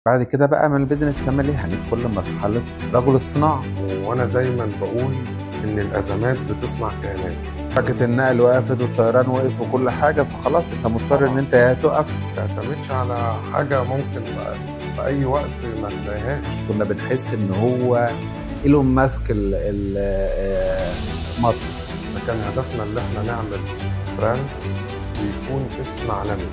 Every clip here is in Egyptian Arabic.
بعد كده بقى من البيزنس فاميلي هندخل لمرحلة رجل الصناعة وانا دايما بقول ان الازمات بتصنع كيانات حركة النقل وقفت والطيران وقف وكل حاجة فخلاص انت مضطر ان انت يا تقف ما تعتمدش على حاجه ممكن في في اي وقت ما تلاقيهاش كنا بنحس ان هو ايلون ماسك ال ال آه، مصر ده كان هدفنا ان احنا نعمل براند ويكون اسم عالمي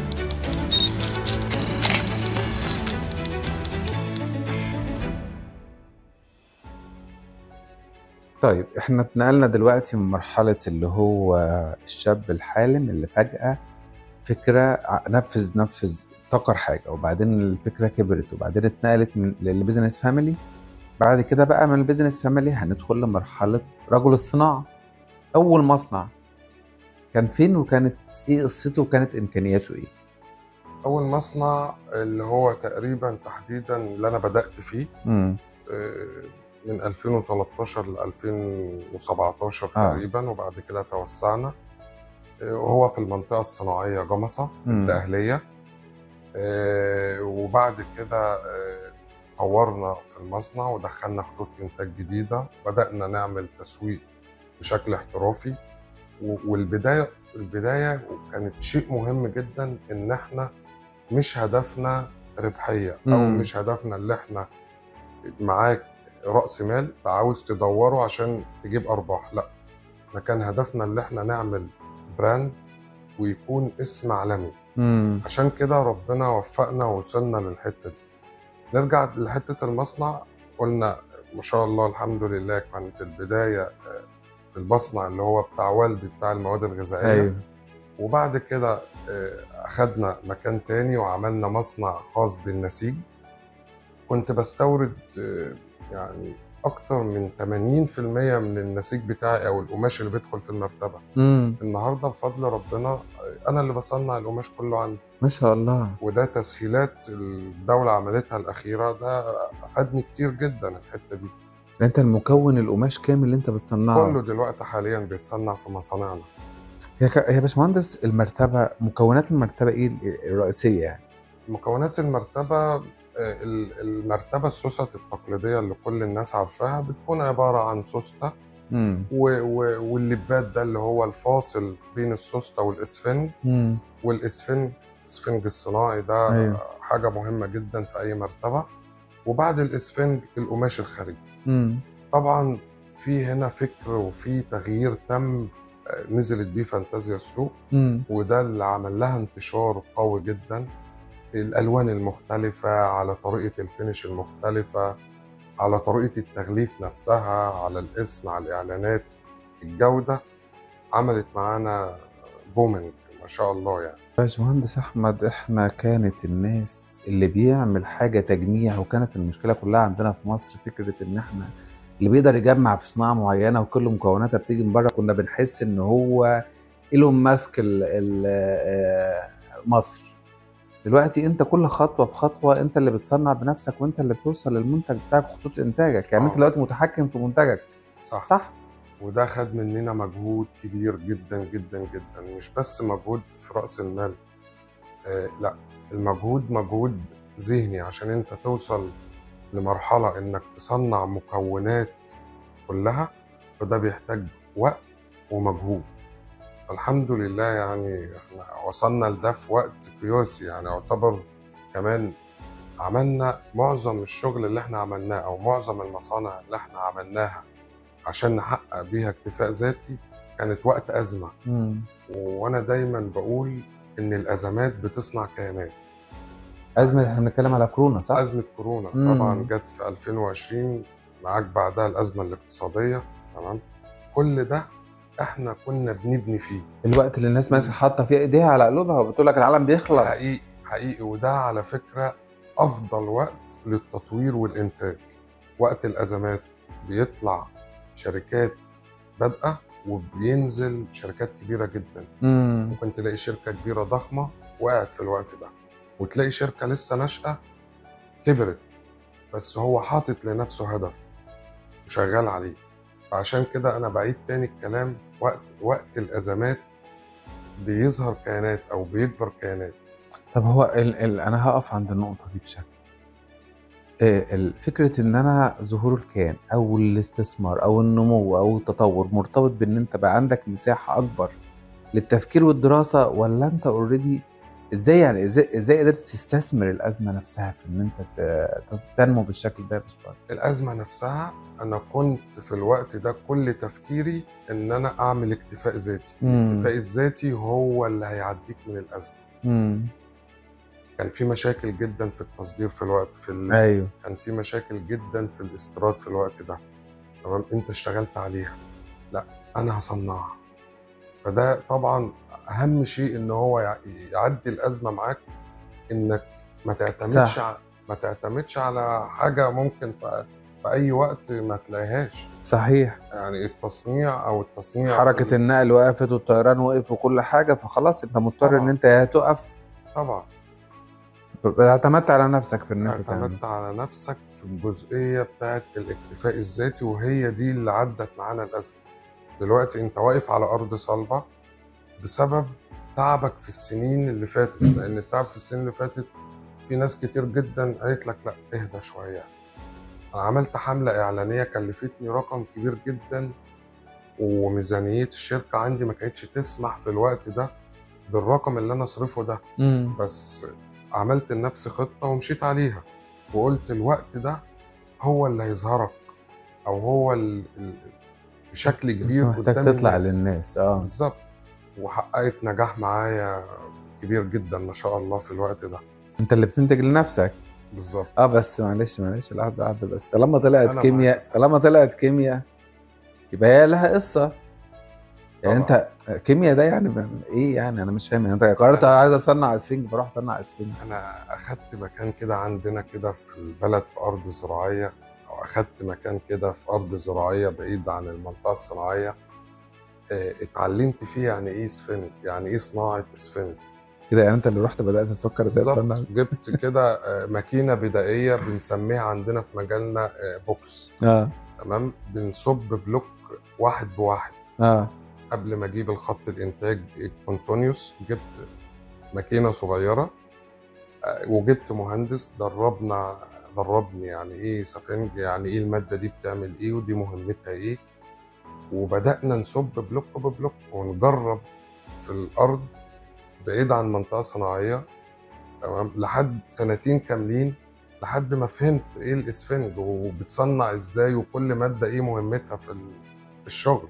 طيب احنا اتنقلنا دلوقتي من مرحلة اللي هو الشاب الحالم اللي فجأة فكرة ع- نفذ نفذ ابتكر حاجة وبعدين الفكرة كبرت وبعدين اتنقلت من للبيزنس فاميلي بعد كده بقى من البيزنس فاميلي هندخل لمرحلة رجل الصناعة أول مصنع كان فين وكانت ايه قصته وكانت امكانياته ايه؟ اول مصنع اللي هو تقريبا تحديدا اللي انا بدات فيه امم آه، من 2013 ل 2017 آه. تقريبا وبعد كده توسعنا آه، وهو في المنطقه الصناعيه جمصه مم. الدقهليه آه، وبعد كده آه، طورنا في المصنع ودخلنا خطوط انتاج جديده بدانا نعمل تسويق بشكل احترافي و- والبدايه البدايه كانت شيء مهم جدا ان احنا مش هدفنا ربحيه او مم. مش هدفنا اللي احنا معاك راس مال فعاوز تدوره عشان تجيب ارباح لا احنا كان هدفنا اللي احنا نعمل براند ويكون اسم عالمي امم عشان كده ربنا وفقنا ووصلنا للحته دي نرجع لحته المصنع قلنا ما شاء الله الحمد لله كانت البدايه آه، في المصنع اللي هو بتاع والدي بتاع المواد الغذائيه ايوه وبعد كده آه، أخدنا مكان تاني وعملنا مصنع خاص بالنسيج كنت بستورد آه، يعني أكتر من 80% من النسيج بتاعي أو القماش اللي بيدخل في المرتبة امم النهاردة بفضل ربنا آه، أنا اللي بصنع القماش كله عندي ما شاء الله وده تسهيلات الدولة عملتها الأخيرة ده أفادني كتير جدا الحتة دي انت المكون القماش كامل اللي انت بتصنعه كله دلوقتي حاليا بيتصنع في مصانعنا هي ك... هي باشمهندس المرتبه مكونات المرتبه ايه الرئيسيه يعني مكونات المرتبة آه، ال- المرتبة السوست التقليدية اللي كل الناس عارفاها بتكون عبارة عن سوستة امم و- و- واللبات ده اللي هو الفاصل بين السوستة والإسفنج امم والإسفنج الإسفنج الصناعي ده أيوه. حاجة مهمة جدا في أي مرتبة وبعد الإسفنج القماش الخارجي امم طبعا في هنا فكر وفي تغيير تم آه، نزلت بيه فانتازيا السوق امم وده اللي عمل لها انتشار قوي جدا الالوان المختلفه على طريقه الفينش المختلفه على طريقه التغليف نفسها على الاسم على الاعلانات الجوده عملت معانا بومنج ما شاء الله يعني باشمهندس احمد احنا كانت الناس اللي بيعمل حاجه تجميع وكانت المشكله كلها عندنا في مصر فكره ان احنا اللي بيقدر يجمع في صناعه معينه وكل مكوناتها بتيجي من بره كنا بنحس ان هو ايلون ماسك ال ال آه، مصر دلوقتي انت كل خطوه في خطوه انت اللي بتصنع بنفسك وانت اللي بتوصل للمنتج بتاعك خطوط انتاجك يعني انت آه. دلوقتي متحكم في منتجك صح, صح وده خد مننا مجهود كبير جدا جدا جدا مش بس مجهود في راس المال آه لا المجهود مجهود ذهني عشان انت توصل لمرحله انك تصنع مكونات كلها فده بيحتاج وقت ومجهود الحمد لله يعني احنا وصلنا لده في وقت قياسي يعني يعتبر كمان عملنا معظم الشغل اللي احنا عملناه او معظم المصانع اللي احنا عملناها عشان نحقق بيها اكتفاء ذاتي كانت وقت ازمه مم. وانا دايما بقول ان الازمات بتصنع كيانات ازمه احنا بنتكلم على كورونا صح؟ ازمه كورونا مم. طبعا جت في 2020 معاك بعدها الازمه الاقتصاديه تمام كل ده احنا كنا بنبني فيه الوقت اللي الناس مثلا حاطه فيه ايديها على قلوبها وبتقول لك العالم بيخلص حقيقي حقيقي وده على فكرة أفضل وقت للتطوير والإنتاج وقت الأزمات بيطلع شركات بادئة وبينزل شركات كبيرة جدا امم ممكن تلاقي شركة كبيرة ضخمة وقعت في الوقت ده وتلاقي شركة لسه ناشئة كبرت بس هو حاطط لنفسه هدف وشغال عليه فعشان كده أنا بعيد تاني الكلام وقت وقت الأزمات بيظهر كيانات أو بيكبر كيانات طب هو ال ال انا هقف عند النقطه دي بشكل آه، ال- فكره ان انا ظهور الكيان او الاستثمار او النمو او التطور مرتبط بان انت بقى عندك مساحه اكبر للتفكير والدراسه ولا انت اوريدي ازاي يعني ازاي ازاي قدرت تستثمر الازمه نفسها في ان انت ت- تنمو بالشكل ده يا باشمهندس؟ الازمه نفسها انا كنت في الوقت ده كل تفكيري ان انا اعمل اكتفاء ذاتي مم. الاكتفاء الذاتي هو اللي هيعديك من الازمه امم كان في مشاكل جدا في التصدير في الوقت في ال... ايوه كان في مشاكل جدا في الاستيراد في الوقت ده تمام انت اشتغلت عليها لا انا هصنعها فده طبعا اهم شيء ان هو يع- يعدي الازمه معاك انك ما تعتمدش صح. ع- ما تعتمدش على حاجه ممكن في, في اي وقت ما تلاقيهاش صحيح يعني التصنيع او التصنيع حركه في- النقل وقفت والطيران وقف وكل حاجه فخلاص انت مضطر ان طبعا. انت يا تقف طبعا اعتمدت على نفسك في ان انت تعمل اعتمدت على نفسك في الجزئيه بتاعت الاكتفاء الذاتي وهي دي اللي عدت معانا الازمه دلوقتي انت واقف على ارض صلبه بسبب تعبك في السنين اللي فاتت لان التعب في السنين اللي فاتت في ناس كتير جدا قالت لك لا اهدى شويه انا عملت حمله اعلانيه كلفتني رقم كبير جدا وميزانيه الشركه عندي ما كانتش تسمح في الوقت ده بالرقم اللي انا اصرفه ده مم. بس عملت لنفسي خطة ومشيت عليها وقلت الوقت ده هو اللي هيظهرك أو هو ال... ال... بشكل كبير محتاج قدام تطلع الناس. للناس اه بالظبط وحققت نجاح معايا كبير جدا ما شاء الله في الوقت ده انت اللي بتنتج لنفسك بالظبط اه بس معلش معلش لحظه واحده بس طالما طلعت أنا كيمياء معاك. طالما طلعت كيمياء يبقى هي لها قصه يعني طبعاً. انت كيمياء ده يعني ب- ايه يعني انا مش فاهم يعني انت قررت أنا- عايز اصنع اسفنج فاروح اصنع اسفنج أنا أخدت مكان كده عندنا كده في البلد في أرض زراعية أو أخدت مكان كده في أرض زراعية بعيد عن المنطقة الصناعية آه، اتعلمت فيه يعني إيه سفنج يعني إيه صناعة اسفنج كده يعني انت اللي رحت بدات تفكر ازاي تصنع بالظبط جبت كده آه، ماكينه بدائيه بنسميها عندنا في مجالنا آه، بوكس اه تمام بنصب بلوك واحد بواحد اه قبل ما اجيب الخط الانتاج الكونتونيوس جبت ماكينه صغيره آه، وجبت مهندس دربنا دربني يعني ايه سفنج يعني ايه الماده دي بتعمل ايه ودي مهمتها ايه وبدانا نصب بلوك ببلوك ونجرب في الارض بعيد عن منطقه صناعيه تمام لحد سنتين كاملين لحد ما فهمت ايه الاسفنج وبتصنع ازاي وكل ماده ايه مهمتها في ال- في الشغل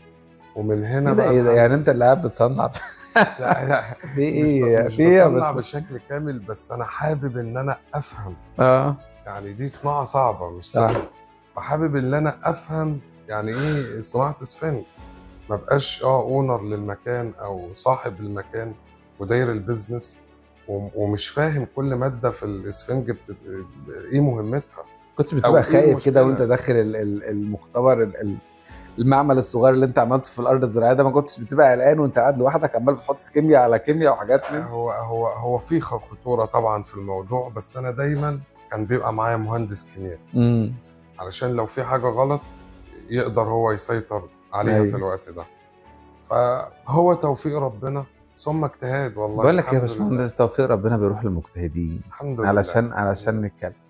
ومن هنا كده ايه ده يعني انت اللي قاعد بتصنع لا لا في ايه مش, يا- مش في ايه يا بصنع بس بشكل كامل بس انا حابب ان انا افهم اه يعني دي صناعه صعبه مش صح. سهله فحابب ان انا افهم يعني ايه صناعه اسفنج ما بقاش اه اونر للمكان او صاحب المكان وداير البيزنس وم- ومش فاهم كل ماده في الاسفنج بتت... ايه مهمتها كنت أو بتبقى إيه خايف المشكلة؟ كده وانت داخل ال- ال- المختبر ال- ال- المعمل الصغير اللي انت عملته في الارض الزراعيه ده ما كنتش بتبقى قلقان وانت قاعد لوحدك عمال بتحط كيمياء على كيمياء وحاجات من هو هو هو في خ- خطوره طبعا في الموضوع بس انا دايما كان بيبقى معايا مهندس كيمياء امم علشان لو في حاجه غلط يقدر هو يسيطر عليها أيوة. في الوقت ده فهو توفيق ربنا ثم اجتهاد والله بقول لك يا الحمد باشمهندس توفيق ربنا بيروح للمجتهدين الحمد لله علشان علشان نتكلم